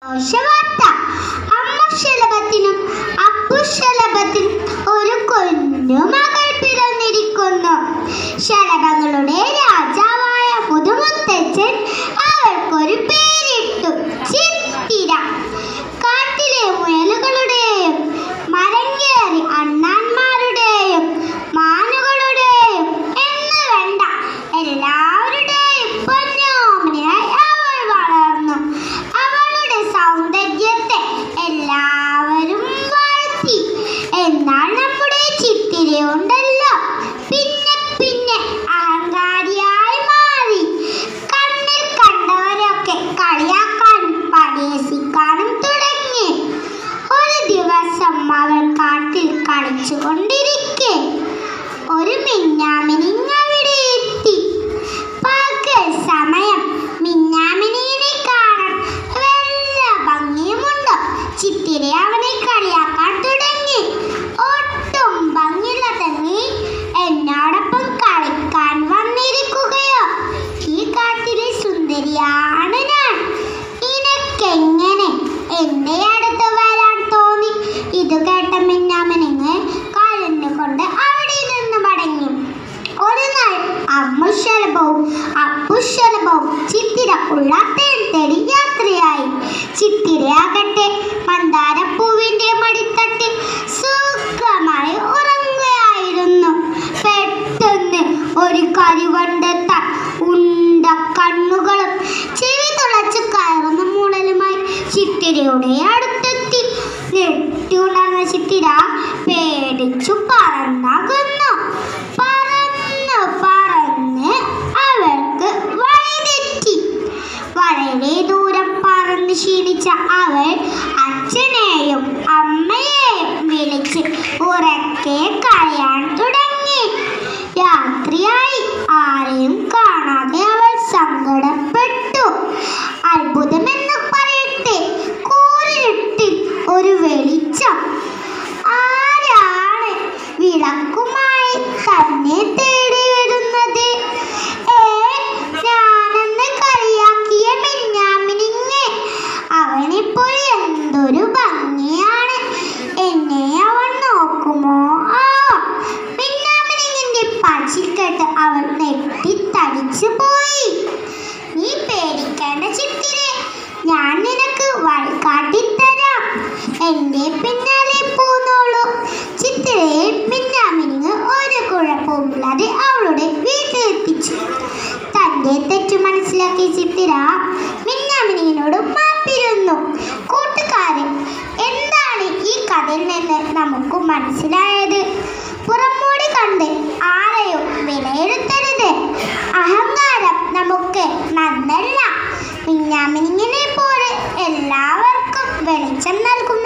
ദോഷവാർത്ത അമ്മശലഭത്തിനും അപ്പുശലഭത്തിനും ഒരു കുഞ്ഞു മകൾ പിറന്നിരിക്കുന്നു ശലഭങ്ങളുടെ രാജാവായ മുതുമുത്തച്ഛൻ അവൾക്കൊരു പേരിട്ടു ചിത്തിര കാട്ടിലെ മുയലുകളുടെയും മരം കയറി അണ്ണാന്മാരുടെയും മാനുകളുടെയും എന്ന് വേണ്ട എല്ലാവരുടെയും പൊന്നോമനയായി അവൾ വളർന്നു അവളുടെ സൗന്ദര്യത്തെ എല്ലാവരും വാഴ്ത്തി എന്നാൽ നമ്മുടെ ചിത്തിരയുണ്ടല്ലോ പിന്നെ പിന്നെ അഹങ്കാരിയായി മാറി കണ്ണിൽ കണ്ടവരൊക്കെ കളിയാക്കാനും പരിഹസിക്കാനും തുടങ്ങി ഒരു ദിവസം അവൾ കാട്ടിൽ കളിച്ചുകൊണ്ടിരിക്കെ ഒരു മിന്നാമിനിങ് അവിടെ എത്തി പകൽ സമയം മിന്നാമിനിയെ കാണാൻ വല്ല ഭംഗിയുമുണ്ടോ ചിത്തിരെ അവനെ കളിയാക്കാൻ തുടങ്ങി ഒട്ടും ഭംഗിയില്ലാത്ത നീ എന്നോടൊപ്പം കളിക്കാൻ വന്നിരിക്കുകയോ ഈ കാട്ടിലെ സുന്ദരിയാണ് ഞാൻ നിനക്കെങ്ങനെ എന്റെ അടുത്ത് വരാൻ തോന്നി ഇത് കേട്ട മിന്നാമിനിങ് കരഞ്ഞുകൊണ്ട് അവിടെ നിന്ന് മടങ്ങി ഒരു നാൾ അമ്മുശലഭവും അപ്പുശലഭവും ചിത്തിര ഉള്ള തേൻ തേടി യാത്രയായി ചിത്തിരയാകട്ടെ മന്ദാരപ്പൂവിന്റെ മടിത്തട്ടിൽ സുഖമായി ഉറങ്ങുകയായിരുന്നു പെട്ടെന്ന് ഒരു കരിവണ്ടെത്താൻ ഉണ്ട കണ്ണുകളും ചെവി തുളച്ച് കയറുന്ന മൂടലുമായി ചിത്തിരയുടെ അടുത്തെത്തി ഞെട്ടി ഉണർന്ന ചിത്തിര പേടിച്ചു പറന്നകുന്നു പറന്ന് പറന്ന് അവൾക്ക് വഴിതെറ്റി വളരെ ദൂരം പറന്ന് ക്ഷീണിച്ച അവൾ അച്ഛനെയും അമ്മയെയും വിളിച്ച് ഉറക്കെ കരയാൻ തുടങ്ങി രാത്രിയായി ആരെയും കാണാതെ അവൾ സങ്കടപ്പെട്ടു അത്ഭുതമെന്ന് പറയട്ടെ കൂരിരുട്ടിൽ ഒരു വെളിച്ചം ആരാണ് വിളക്കുമായി തന്നെ തേടി വരുന്നത് ഏ ഞാനെന്ന് കളിയാക്കിയ മിന്നാമിനിങ്ങ് അവനിപ്പോൾ എന്തൊരു ഭംഗിയാണ് എന്നെ അവൻ നോക്കുമോ ആ മിന്നാമിനിങ്ങിന്റെ പച്ചിക്കെട്ട് അവൾ നെട്ടിത്തടിച്ചു പോയി നീ പേടിക്കേണ്ട ചിത്തിരെ ഞാൻ നിനക്ക് വഴി കാട്ടിത്തരാം എന്റെ പിന്നാലെ പോന്നോളൂ ചിത്തിരയെ മിന്നാമിനിങ് ഒരു കുഴപ്പവുമില്ലാതെ അവളുടെ വീട്ടിലെത്തിച്ചു തന്റെ തെറ്റു മനസ്സിലാക്കിയ ചിത്തിര മിന്നാമിനിങ്ങിനോട് മാപ്പിരുന്നു കൂട്ടുകാരൻ എന്താണ് ഈ കഥയിൽ നിന്ന് നമുക്ക് മനസ്സിലായത് പുറമോടി കണ്ട് ആരെയും വിലയിരുത്തരുത് അഹങ്കാരം നമുക്ക് നന്നല്ല മിന്നാമിനിങ്ങിനെ പോലെ എല്ലാവർക്കും വെളിച്ചം നൽകുന്ന